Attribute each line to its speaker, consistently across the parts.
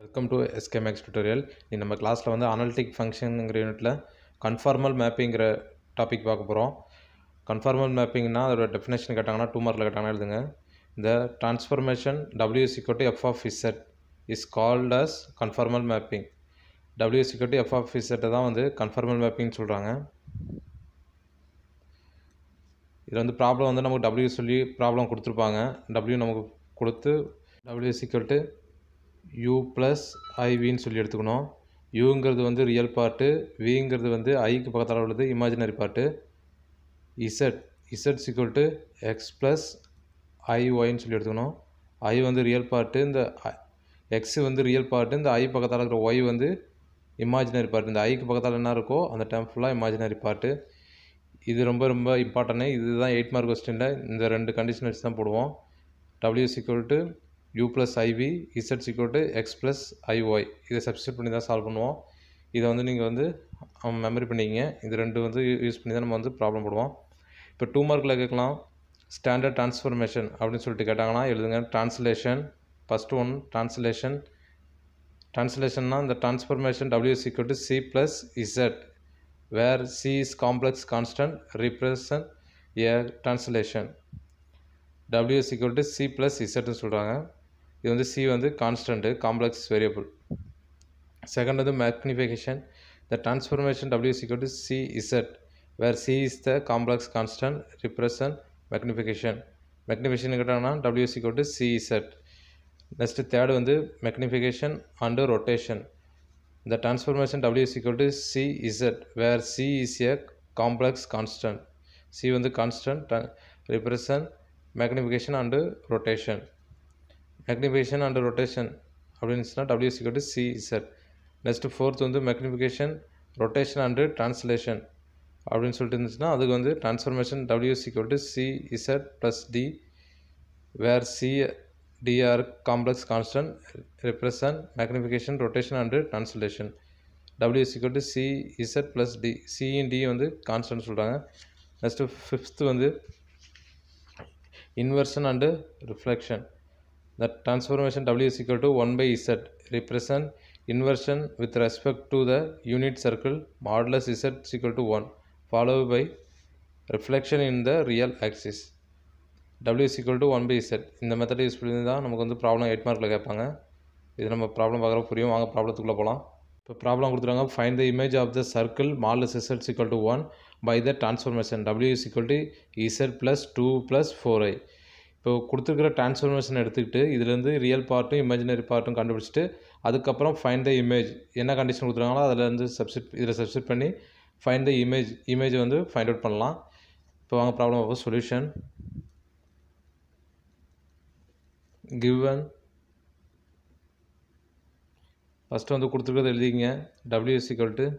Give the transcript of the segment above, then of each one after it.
Speaker 1: Welcome to எஸ்கேமேக்ஸ் tutorial நீ நம்ம கிளாஸில் வந்து அனலிட்டிக் ஃபங்க்ஷனுங்கிற யூனிட்டில் கன்ஃபார்மல் மேப்பிங்கிற டாபிக் பார்க்க போகிறோம் கன்ஃபார்மல் மேப்பிங்னா அதோட டெஃபினேஷன் கேட்டாங்கன்னா டூ மார்க்கில் கேட்டாங்கன்னா எழுதுங்க இந்த டிரான்ஸ்ஃபர்மேஷன் டபிள்யூ சிக்கோட்டு F of Z is called as conformal mapping W சிக்கோட்டு எஃப் ஆஃப் இசட்டை தான் வந்து கன்ஃபார்மல் மேப்பிங்னு சொல்கிறாங்க இதில் வந்து ப்ராப்ளம் வந்து நமக்கு டபிள்யூ சொல்லி ப்ராப்ளம் கொடுத்துருப்பாங்க டபிள்யூ நமக்கு கொடுத்து டபிள்யூ சிக்கல்ட்டு யூ ப்ளஸ் ஐவின்னு சொல்லி எடுத்துக்கணும் யூங்கிறது வந்து ரியல் பார்ட்டு விங்கிறது வந்து ஐக்கு பக்கத்தில் உள்ளது imaginary part Z Z equal to X plus I ஒய்ன்னு சொல்லி எடுத்துக்கணும் ஐ வந்து ரியல் பார்ட்டு இந்த எக்ஸ் வந்து ரியல் பார்ட்டு இந்த ஐ பக்கத்தில் இருக்கிற ஒய் வந்து இமேஜினரி பார்ட் இந்த ஐக்கு பக்கத்தில் என்ன இருக்கோ அந்த டைம் ஃபுல்லாக இமேஜினரி பார்ட்டு இது ரொம்ப ரொம்ப இம்பார்ட்டன்ட்டு இதுதான் எயிட் மார்க் கொஸ்டினில் இந்த ரெண்டு கண்டிஷன் வச்சு தான் போடுவோம் W equal to U plus I V Z equal to X plus I Y இதை சப்ஸ்டியூட் பண்ணி தான் சால்வ் பண்ணுவோம் இதை வந்து நீங்கள் வந்து மெமரி பண்ணிக்கிங்க இது ரெண்டு வந்து யூஸ் பண்ணி தான் நம்ம வந்து ப்ராப்ளம் போடுவோம் இப்போ டூ மார்க்கில் கேட்கலாம் ஸ்டாண்டர்ட் ட்ரான்ஸ்ஃபர்மேஷன் அப்படின்னு சொல்லிட்டு கேட்டாங்கன்னா எழுதுங்க ட்ரான்ஸ்லேஷன் ஃபஸ்ட்டு ஒன் ட்ரான்ஸ்லேஷன் ட்ரான்ஸ்லேஷன்னா இந்த transformation W equal to C plus Z where C is complex constant represent a translation W is equal to C plus Z சொல்கிறாங்க இது வந்து C வந்து கான்ஸ்டன்ட்டு காம்ப்ளெக்ஸ் வேரியபிள் செகண்ட் வந்து magnification the transformation W is equal to C Z where C is the complex constant represent magnification magnification கேட்டாங்கன்னா W is equal to C Z next third வந்து magnification and rotation The transformation W is equal to CZ where C is a complex constant. C வந்து constant represent magnification and rotation. Magnification and rotation அப்படின்னுச்சுன்னா W is equal to CZ. Next fourth வந்து magnification, rotation and translation அப்படின்னு சொல்லிட்டு இருந்துச்சுன்னா அதுக்கு வந்து transformation W is equal to CZ plus D where C dr complex constant represent magnification rotation and translation w is equal to c z plus d c in d வந்து constant சொல்கிறாங்க next fifth வந்து inversion and reflection the transformation w is equal to 1 by z represent inversion with respect to the unit circle modulus z is equal to 1 followed by reflection in the real axis W is equal to one by Z இந்த method use பண்ணி தான் நமக்கு வந்து problem eight மார்க்கில் கேட்பாங்க இது நம்ம problem பார்க்குற புரியும் வாங்க ப்ராப்ளத்துக்குள்ளே போகலாம் இப்போ ப்ராப்ளம் கொடுத்துருக்காங்க find the image of the circle modulus Z equal to one by the transformation W is equal to Z plus two plus four I இப்போ கொடுத்துருக்கிற டிரான்ஸ்ஃபர்மேஷன் எடுத்துக்கிட்டு இதுலேருந்து ரியல் பார்ட்டும் இமேஜினரி பார்ட்டும் கண்டுபிடிச்சிட்டு அதுக்கப்புறம் ஃபைன் த இமேஜ் என்ன condition கொடுத்துருக்காங்களோ அதில் வந்து சப்ஸ்டிட் இதில் சப்ஸ்டிட் பண்ணி ஃபைன் த இமேஜ் இமேஜ் வந்து ஃபைண்ட் அவுட் பண்ணலாம் இப்போ வாங்க ப்ராப்ளம் பார்ப்போம் சொல்யூஷன் given ஃபஸ்ட்டு வந்து கொடுத்துருக்கிறது எழுதிங்க W is equal to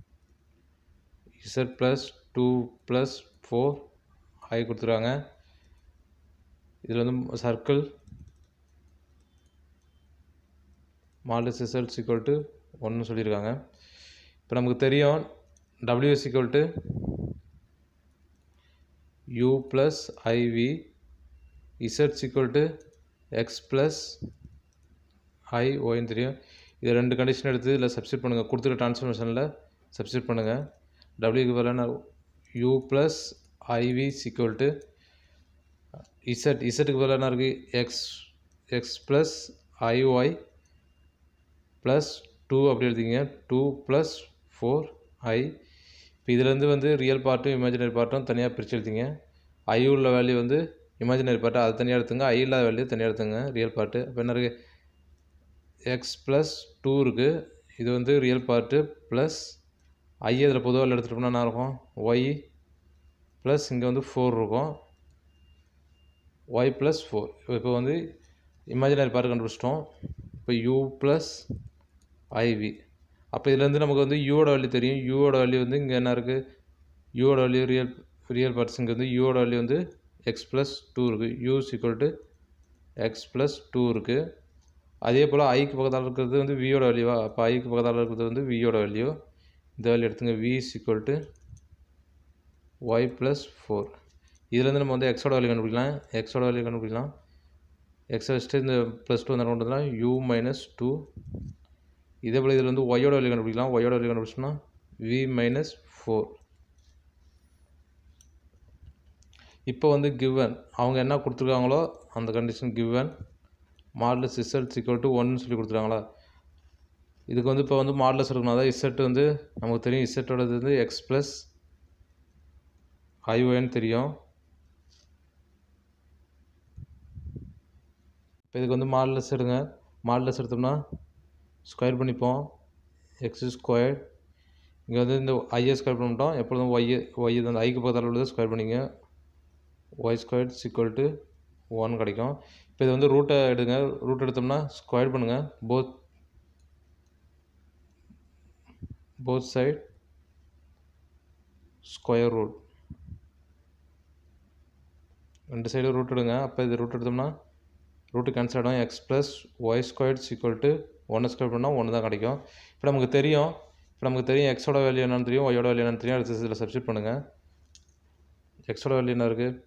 Speaker 1: Z plus two plus four I கொடுத்துருக்காங்க இதில் வந்து circle modulus Z equal to ஒன்று சொல்லியிருக்காங்க இப்போ நமக்கு தெரியும் W is equal to U plus I V Z equal to X plus I ஓன்னு தெரியும் இது ரெண்டு கண்டிஷன் எடுத்து இதில் சப்ஸ்டியூட் பண்ணுங்கள் கொடுத்துருக்க ட்ரான்ஸ்ஃபர்மேஷனில் சப்ஸ்டியூட் பண்ணுங்கள் டபிள்யூக்கு பதிலாக U plus I V equal to Z இசட்டுக்கு பதிலாக என்ன இருக்குது X X plus I Y plus two அப்படி எழுதிங்க டூ ப்ளஸ் ஃபோர் ஐ இப்போ இதுலேருந்து வந்து ரியல் பார்ட்டும் இமேஜினரி பார்ட்டும் தனியாக பிரித்து எழுதிங்க ஐ உள்ள வேல்யூ வந்து இமேஜினரி பார்ட்டு அது தனியாக எடுத்துங்க ஐ இல்லாத வேல்யூ தனியாக எடுத்துங்க ரியல் பார்ட்டு அப்போ என்ன இருக்குது எக்ஸ் ப்ளஸ் டூ இருக்குது இது வந்து ரியல் பார்ட்டு ப்ளஸ் ஐ இதில் பொதுவாக எடுத்துகிட்டு போனால் என்ன இருக்கும் ஒய் ப்ளஸ் இங்கே வந்து ஃபோர் இருக்கும் ஒய் ப்ளஸ் ஃபோர் இப்போ வந்து இமேஜினரி பார்ட்டு கண்டுபிடிச்சிட்டோம் இப்போ யூ ப்ளஸ் ஐவி அப்போ இதுலேருந்து நமக்கு வந்து யூவோட வேல்யூ தெரியும் யூவோட வேல்யூ வந்து இங்கே என்ன இருக்குது யூவோட வேல்யூ ரியல் ரியல் பார்ட்ஸ் இங்கே வந்து யூவோட வேல்யூ வந்து எக்ஸ் ப்ளஸ் டூ இருக்குது U equal to X plus two இருக்குது அதே போல் ஐக்கு பக்கத்தில் இருக்கிறது வந்து வியோட வேல்யூவா அப்போ ஐக்கு பக்கத்தில் இருக்கிறது வந்து வியோட வேல்யூ இந்த வேல்யூ எடுத்துங்க V equal to Y plus four இதுலேருந்து நம்ம வந்து எக்ஸோட வேல்யூ கண்டுபிடிக்கலாம் எக்ஸோட வேல்யூ கண்டுபிடிக்கலாம் எக்ஸ் வச்சுட்டு இந்த ப்ளஸ் டூ அந்த கொண்டு வந்தால் யூ மைனஸ் டூ இதே போல் இதில் வந்து ஒய்யோட வேல்யூ கண்டுபிடிக்கலாம் ஒய்யோட வேல்யூ கண்டுபிடிச்சோம்னா வி மைனஸ் ஃபோர் இப்போ வந்து கிவன் அவங்க என்ன கொடுத்துருக்காங்களோ அந்த condition given modulus results equal to ஒன்னு சொல்லி கொடுத்துருக்காங்களா இதுக்கு வந்து இப்போ வந்து மாடலஸ் இருக்கணும் அதாவது இசட் வந்து நமக்கு தெரியும் இசட்டோடது வந்து எக்ஸ் ப்ளஸ் ஐஓஎன் தெரியும் இப்போ இதுக்கு வந்து மாடலஸ் எடுங்க மாடலஸ் எடுத்தோம்னா ஸ்கொயர் பண்ணிப்போம் எக்ஸ் ஸ்கொயர் இங்கே வந்து இந்த ஐஏ ஸ்கொயர் பண்ணிட்டோம் எப்பொழுதும் ஒய்ஏ ஒய் அந்த ஐக்கு பக்கத்தில் உள்ளது ஸ்கொயர் பண்ணிங்க Y square equal to one கிடைக்கும் இப்போ இது வந்து ரூட்டை எடுங்க ரூட் எடுத்தோம்னா ஸ்கொயர் பண்ணுங்கள் both both side square root ரெண்டு சைடு ரூட் எடுங்க அப்போ இது ரூட் எடுத்தோம்னா ரூட்டு கேன்சல் ஆகிடும் X plus Y square equal to ஒன்று ஸ்கொயர் பண்ணால் ஒன்று தான் கிடைக்கும் இப்போ நமக்கு தெரியும் இப்போ நமக்கு தெரியும் எக்ஸோட வேல்யூ என்னன்னு தெரியும் ஒய்யோட வேல்யூ என்னன்னு தெரியும் அடுத்த இதில் சப்ஸ்டியூட் பண்ணுங்கள் எக்ஸோட வேல்யூ என்ன இருக்குது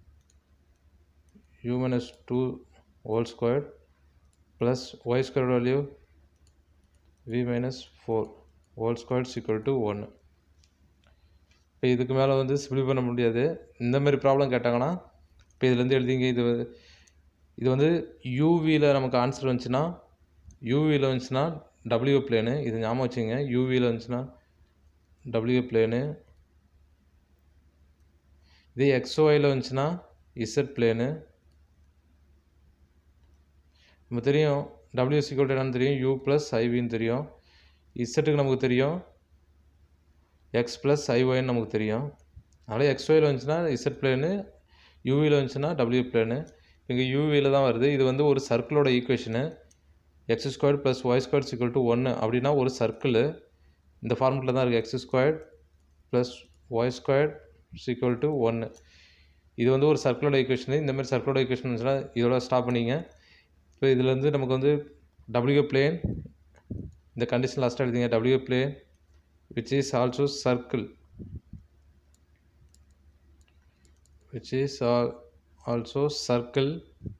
Speaker 1: u minus 2 whole squared plus y squared value v minus 4 whole squared is equal to 1 இப்போ இதுக்கு மேலே வந்து சிம்பிளி பண்ண முடியாது இந்த மாதிரி ப்ராப்ளம் கேட்டாங்கன்னா இப்போ இதுலேருந்து எழுதிங்க இது இது வந்து யூவியில் நமக்கு ஆன்சர் வந்துச்சுன்னா யூவியில் வந்துச்சுன்னா டபிள்யூ பிளேனு இது ஞாபகம் வச்சுங்க யூவியில் வந்துச்சுன்னா டபிள்யூ பிளேனு இதே எக்ஸ்ஓயில் வந்துச்சுன்னா இசட் பிளேனு நம்ம தெரியும் டபிள்யூ சிக்வல் என்னன்னு தெரியும் யூ ப்ளஸ் ஐவின்னு தெரியும் இசட்டுக்கு நமக்கு தெரியும் எக்ஸ் ப்ளஸ் ஐஒய்ன்னு நமக்கு தெரியும் அதனால் எக்ஸ்ஒயில் வந்துச்சுன்னா இசட் பிளேனு யூவியில் வந்துச்சுன்னா டபிள்யூ பிளேனு இங்கே யூவியில் தான் வருது இது வந்து ஒரு சர்க்கிளோட equation X square plus Y square equal to ஒன்று அப்படின்னா ஒரு சர்க்கிள் இந்த ஃபார்முட்டில் தான் இருக்குது X square plus Y square equal to ஒன்று இது வந்து ஒரு சர்க்கிளோட ஈக்குவேஷனு இந்த மாதிரி சர்க்கிளோட ஈக்குவேஷன் இருந்துச்சுன்னா இதோட ஸ்டாப் பண்ணிங்க இப்போ இதில் வந்து நமக்கு வந்து டபிள்யூ பிளேன் இந்த கண்டிஷன் லாஸ்ட்டாக எழுதிங்க W plane which is also circle which is also circle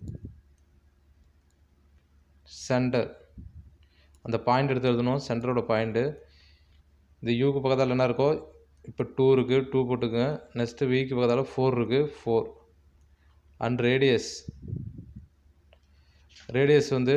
Speaker 1: centre அந்த பாயிண்ட் எடுத்து எழுதணும் சென்டரோட பாயிண்ட்டு இந்த யூக்கு பக்கத்தில் என்ன இருக்கோ இப்போ டூ இருக்குது டூ போட்டுக்குங்க நெக்ஸ்ட்டு விக்கு பக்கத்தில் ஃபோர் இருக்குது ஃபோர் அண்ட் ரேடியஸ் ரேடியஸ் வந்து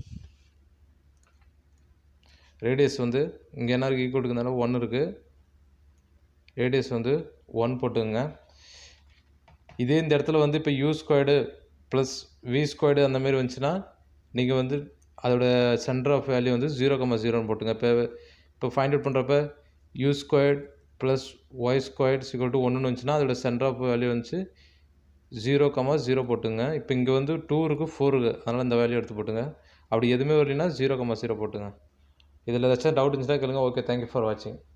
Speaker 1: ரேடியஸ் வந்து இங்கே என்ன இருக்குது ஈக்குவல் இருக்கிறதுனால ஒன் இருக்குது ரேடியஸ் வந்து ஒன் போட்டுங்க இதே இந்த இடத்துல வந்து இப்போ U squared plus V squared அந்த மாதிரி வந்துச்சுன்னா நீங்கள் வந்து அதோட சென்டர் ஆஃப் வேல்யூ வந்து ஜீரோ கம்மா ஜீரோன்னு போட்டுங்க இப்போ இப்போ ஃபைண்ட் அவுட் பண்ணுறப்ப U squared plus Y squared equal to ஒன்றுன்னு வந்துச்சுன்னா அதோட சென்டர் ஆஃப் வேல்யூ வந்துச்சு ஜீரோ கமா ஜீரோ போட்டுங்க இப்போ இங்கே வந்து டூ இருக்குது ஃபோர் இருக்குது அதனால் இந்த வேல்யூ எடுத்து போட்டுங்க அப்படி எதுவுமே வரலைன்னா ஜீரோ கமா ஜீரோ போட்டுங்க இதில் ஏதாச்சும் டவுட் இருந்துச்சுன்னா கேளுங்க ஓகே தேங்க்யூ ஃபார் வாட்சிங்